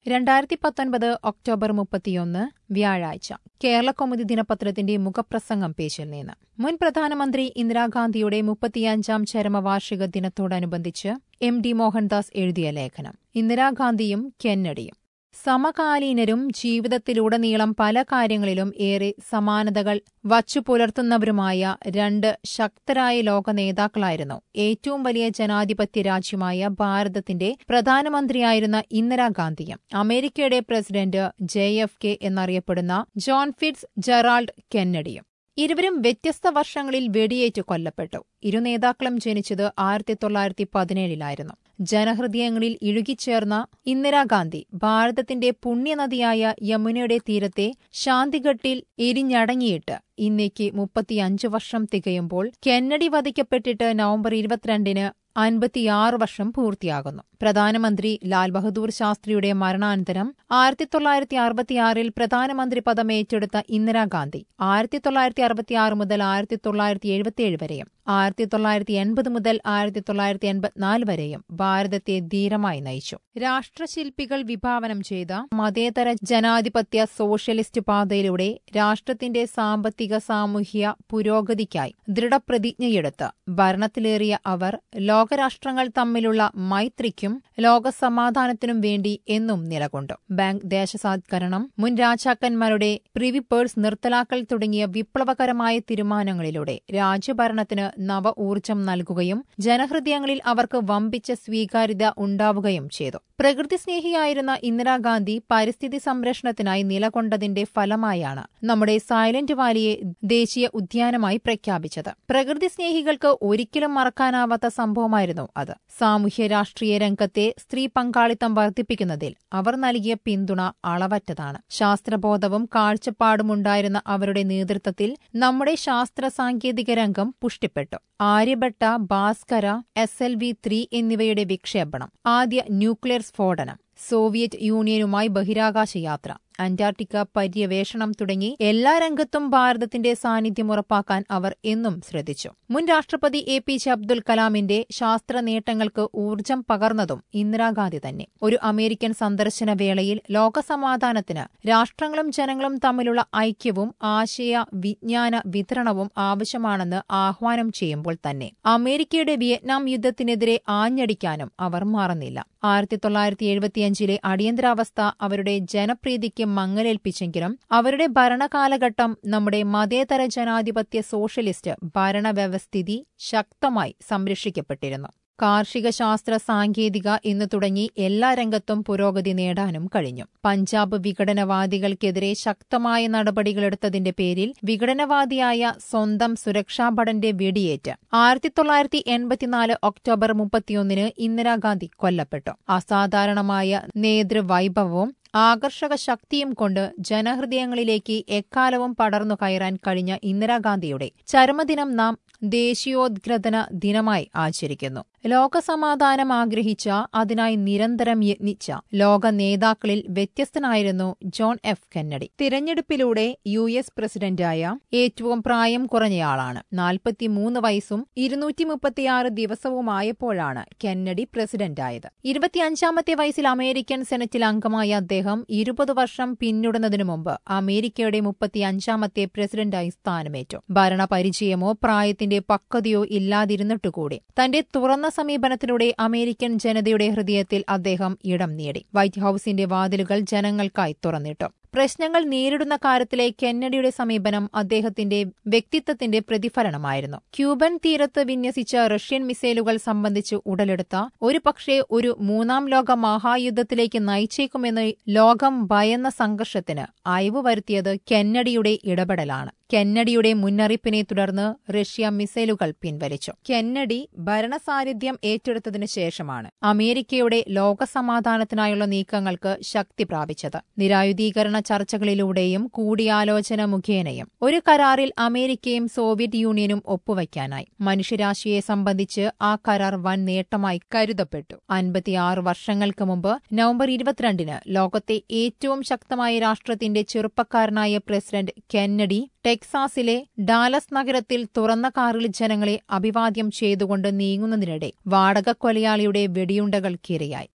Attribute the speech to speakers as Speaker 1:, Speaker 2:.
Speaker 1: രണ്ടായിരത്തി പത്തൊൻപത് ഒക്ടോബർ മുപ്പത്തിയൊന്ന് വ്യാഴാഴ്ച കേരളകൗമുദി ദിനപത്രത്തിന്റെ മുഖപ്രസംഗം പേജിൽ നിന്ന് മുൻ പ്രധാനമന്ത്രി ഇന്ദിരാഗാന്ധിയുടെ മുപ്പത്തിയഞ്ചാം ചരമവാർഷിക ദിനത്തോടനുബന്ധിച്ച് എം ഡി മോഹൻദാസ് എഴുതിയ ലേഖനം ഇന്ദിരാഗാന്ധിയും കെന്നഡിയും സമകാലീനരും ജീവിതത്തിലുടനീളം പല കാര്യങ്ങളിലും ഏറെ സമാനതകൾ വച്ചുപുലർത്തുന്നവരുമായ രണ്ട് ശക്തരായ ലോക നേതാക്കളായിരുന്നു ഏറ്റവും വലിയ ജനാധിപത്യ രാജ്യമായ ഭാരതത്തിന്റെ പ്രധാനമന്ത്രിയായിരുന്ന ഇന്ദിരാഗാന്ധിയും അമേരിക്കയുടെ പ്രസിഡന്റ് ജെ എഫ് കെ എന്നറിയപ്പെടുന്ന ജോൺ ഫിറ്റ്സ് ജെറാൾഡ് കെന്നഡിയും ഇരുവരും വ്യത്യസ്ത വർഷങ്ങളിൽ വെടിയേറ്റ് കൊല്ലപ്പെട്ടു ഇരു നേതാക്കളും ജനിച്ചത് ആയിരത്തി തൊള്ളായിരത്തി പതിനേഴിലായിരുന്നു ജനഹൃദയങ്ങളിൽ ഇഴുകിച്ചേർന്ന ഇന്ദിരാഗാന്ധി ഭാരതത്തിന്റെ പുണ്യനദിയായ യമുനയുടെ തീരത്തെ ശാന്തിഘട്ടിൽ എരിഞ്ഞടങ്ങിയിട്ട് ഇന്നേക്ക് മുപ്പത്തിയഞ്ച് വർഷം തികയുമ്പോൾ കെന്നഡി വധിക്കപ്പെട്ടിട്ട് നവംബർ ഇരുപത്തിരണ്ടിന് അൻപത്തിയാറ് വർഷം പൂർത്തിയാകുന്നു പ്രധാനമന്ത്രി ലാൽ ബഹദൂർ ശാസ്ത്രിയുടെ മരണാനന്തരം ആയിരത്തി തൊള്ളായിരത്തി അറുപത്തിയാറിൽ പ്രധാനമന്ത്രി പദം ഏറ്റെടുത്ത ഇന്ദിരാഗാന്ധി ആയിരത്തി തൊള്ളായിരത്തി അറുപത്തിയാറ് മുതൽ ആയിരത്തി തൊള്ളായിരത്തി എഴുപത്തിയേഴ് വരെയും ആയിരത്തി തൊള്ളായിരത്തി എൺപത് മുതൽ ആയിരത്തി തൊള്ളായിരത്തി എൺപത്തിനാല് വരെയും ഭാരതത്തെ ധീരമായി നയിച്ചു രാഷ്ട്രശില്പികൾ വിഭാവനം ചെയ്ത മതേതര ജനാധിപത്യ സോഷ്യലിസ്റ്റ് പാതയിലൂടെ രാഷ്ട്രത്തിന്റെ സാമ്പത്തിക സാമൂഹ്യ പുരോഗതിക്കായി ദൃഢപ്രതിജ്ഞയെടുത്ത് ഭരണത്തിലേറിയ അവർ ലോകരാഷ്ട്രങ്ങൾ തമ്മിലുള്ള മൈത്രിക്കും ലോകസമാധാനത്തിനും വേണ്ടി എന്നും നിലകൊണ്ടു ബാങ്ക് ദേശസാത്കരണം മുൻ രാജാക്കന്മാരുടെ പ്രിവി പേഴ്സ് നിർത്തലാക്കൽ തുടങ്ങിയ വിപ്ലവകരമായ തീരുമാനങ്ങളിലൂടെ രാജ്യഭരണത്തിന് നവ ഊർജം നൽകുകയും ജനഹൃദയങ്ങളിൽ അവർക്ക് വമ്പിച്ച സ്വീകാര്യത ഉണ്ടാവുകയും ചെയ്തു പ്രകൃതിസ്നേഹിയായിരുന്ന ഇന്ദിരാഗാന്ധി പരിസ്ഥിതി സംരക്ഷണത്തിനായി നിലകൊണ്ടതിന്റെ ഫലമായാണ് നമ്മുടെ സൈലന്റ് വാലിയെ ദേശീയ ഉദ്യാനമായി പ്രഖ്യാപിച്ചത് പ്രകൃതിസ്നേഹികൾക്ക് ഒരിക്കലും മറക്കാനാവാത്ത സംഭവമായിരുന്നു അത് സാമൂഹ്യ രാഷ്ട്രീയ രംഗത്തെ സ്ത്രീ പങ്കാളിത്തം വർദ്ധിപ്പിക്കുന്നതിൽ അവർ നൽകിയ പിന്തുണ അളവറ്റതാണ് ശാസ്ത്രബോധവും കാഴ്ചപ്പാടുമുണ്ടായിരുന്ന അവരുടെ നേതൃത്വത്തിൽ നമ്മുടെ ശാസ്ത്ര സാങ്കേതിക രംഗം പുഷ്ടിപ്പെട്ടു Aryabhata Bhaskara S L V three എന്നിവയുടെ വിക്ഷേപണം ആദ്യ ന്യൂക്ലിയർ സ്ഫോടനം സോവിയറ്റ് യൂണിയനുമായി ബഹിരാകാശ യാത്ര അന്റാർട്ടിക്ക പര്യവേഷണം തുടങ്ങി എല്ലാ രംഗത്തും ഭാരതത്തിന്റെ സാന്നിധ്യം ഉറപ്പാക്കാൻ അവർ എന്നും ശ്രദ്ധിച്ചു മുൻ രാഷ്ട്രപതി എ പി ജെ അബ്ദുൽ കലാമിന്റെ ശാസ്ത്ര നേട്ടങ്ങൾക്ക് ഊർജം പകർന്നതും ഇന്ദിരാഗാന്ധി തന്നെ ഒരു അമേരിക്കൻ സന്ദർശന വേളയിൽ ലോകസമാധാനത്തിന് രാഷ്ട്രങ്ങളും ജനങ്ങളും തമ്മിലുള്ള ഐക്യവും ആശയ വിജ്ഞാന വിതരണവും ആവശ്യമാണെന്ന് ആഹ്വാനം ചെയ്യുമ്പോൾ തന്നെ അമേരിക്കയുടെ വിയറ്റ്നാം യുദ്ധത്തിനെതിരെ ആഞ്ഞടിക്കാനും അവർ മറന്നില്ല ആയിരത്തി തൊള്ളായിരത്തി എഴുപത്തിയഞ്ചിലെ അടിയന്തരാവസ്ഥ അവരുടെ ജനപ്രീതിക്ക് മങ്ങലേൽപ്പിച്ചെങ്കിലും അവരുടെ ഭരണകാലഘട്ടം നമ്മുടെ മതേതര ജനാധിപത്യ സോഷ്യലിസ്റ്റ് ഭരണവ്യവസ്ഥിതി ശക്തമായി സംരക്ഷിക്കപ്പെട്ടിരുന്നു കാർഷിക ശാസ്ത്ര സാങ്കേതിക എന്നു തുടങ്ങി എല്ലാ രംഗത്തും പുരോഗതി നേടാനും കഴിഞ്ഞു പഞ്ചാബ് വിഘടനവാദികൾക്കെതിരെ ശക്തമായ നടപടികളെടുത്തതിന്റെ പേരിൽ വിഘടനവാദിയായ സ്വന്തം സുരക്ഷാഭടന്റെ വെടിയേറ്റ് ആയിരത്തി തൊള്ളായിരത്തി എൺപത്തിനാല് ഒക്ടോബർ മുപ്പത്തിയൊന്നിന് ഇന്ദിരാഗാന്ധി കൊല്ലപ്പെട്ടു അസാധാരണമായ നേതൃവൈഭവവും ആകർഷക ശക്തിയും കൊണ്ട് ജനഹൃദയങ്ങളിലേക്ക് എക്കാലവും പടർന്നു കയറാൻ കഴിഞ്ഞ ഇന്ദിരാഗാന്ധിയുടെ ചരമദിനം നാം ദേശീയോദ്ഗ്രഥന ദിനമായി ആചരിക്കുന്നു ലോകസമാധാനം ആഗ്രഹിച്ച അതിനായി നിരന്തരം യത്നിച്ച ലോക നേതാക്കളിൽ വ്യത്യസ്തനായിരുന്നു ജോൺ എഫ് കെന്നഡി തിരഞ്ഞെടുപ്പിലൂടെ യു എസ് പ്രസിഡന്റായ ഏറ്റവും പ്രായം കുറഞ്ഞയാളാണ് നാൽപ്പത്തിമൂന്ന് വയസ്സും ഇരുന്നൂറ്റി മുപ്പത്തിയാറ് ദിവസവുമായപ്പോഴാണ് കെന്നഡി പ്രസിഡന്റായത് ഇരുപത്തിയഞ്ചാമത്തെ വയസ്സിൽ അമേരിക്കൻ സെനറ്റിൽ അംഗമായ അദ്ദേഹം ഇരുപത് വർഷം പിന്നിടുന്നതിനു മുമ്പ് അമേരിക്കയുടെ മുപ്പത്തിയഞ്ചാമത്തെ പ്രസിഡന്റായി സ്ഥാനമേറ്റു ഭരണപരിചയമോ പ്രായത്തിന്റെ പക്വതയോ ഇല്ലാതിരുന്നിട്ടുകൂടി തന്റെ തുറന്ന സമീപനത്തിലൂടെ അമേരിക്കൻ ജനതയുടെ ഹൃദയത്തിൽ അദ്ദേഹം ഇടം നേടി വൈറ്റ് ഹൌസിന്റെ വാതിലുകൾ ജനങ്ങൾക്കായി തുറന്നിട്ടു പ്രശ്നങ്ങൾ നേരിടുന്ന കാര്യത്തിലെ കെന്നഡിയുടെ സമീപനം അദ്ദേഹത്തിന്റെ വ്യക്തിത്വത്തിന്റെ പ്രതിഫലനമായിരുന്നു ക്യൂബൻ തീരത്ത് വിന്യസിച്ച റഷ്യൻ മിസൈലുകൾ സംബന്ധിച്ച് ഉടലെടുത്ത ഒരു പക്ഷേ ഒരു മൂന്നാം ലോക മഹായുദ്ധത്തിലേക്ക് നയിച്ചേക്കുമെന്ന് ലോകം ഭയന്ന സംഘർഷത്തിന് അയവ് വരുത്തിയത് കെന്നഡിയുടെ ഇടപെടലാണ് കെന്നഡിയുടെ മുന്നറിയിപ്പിനെ തുടർന്ന് റഷ്യ മിസൈലുകൾ പിൻവലിച്ചു കെന്നഡി ഭരണസാന്നിധ്യം ഏറ്റെടുത്തതിനു ശേഷമാണ് അമേരിക്കയുടെ ലോകസമാധാനത്തിനായുള്ള നീക്കങ്ങൾക്ക് ശക്തി പ്രാപിച്ചത് നിരായുധീകരണ ചർച്ചകളിലൂടെയും കൂടിയാലോചന മുഖേനയും ഒരു കരാറിൽ അമേരിക്കയും സോവിയറ്റ് യൂണിയനും ഒപ്പുവയ്ക്കാനായി മനുഷ്യരാശിയെ സംബന്ധിച്ച് ആ കരാർ വൻ നേട്ടമായി കരുതപ്പെട്ടു അൻപത്തിയാറ് വർഷങ്ങൾക്ക് മുമ്പ് നവംബർ ഇരുപത്തിരണ്ടിന് ലോകത്തെ ഏറ്റവും ശക്തമായ രാഷ്ട്രത്തിന്റെ ചെറുപ്പക്കാരനായ പ്രസിഡന്റ് കെന്നഡി ടെക്സാസിലെ ഡാലസ് നഗരത്തിൽ തുറന്ന കാറിൽ ജനങ്ങളെ അഭിവാദ്യം ചെയ്തുകൊണ്ട് നീങ്ങുന്നതിനിടെ വാടക കൊലയാളിയുടെ വെടിയുണ്ടകൾക്കിരയായി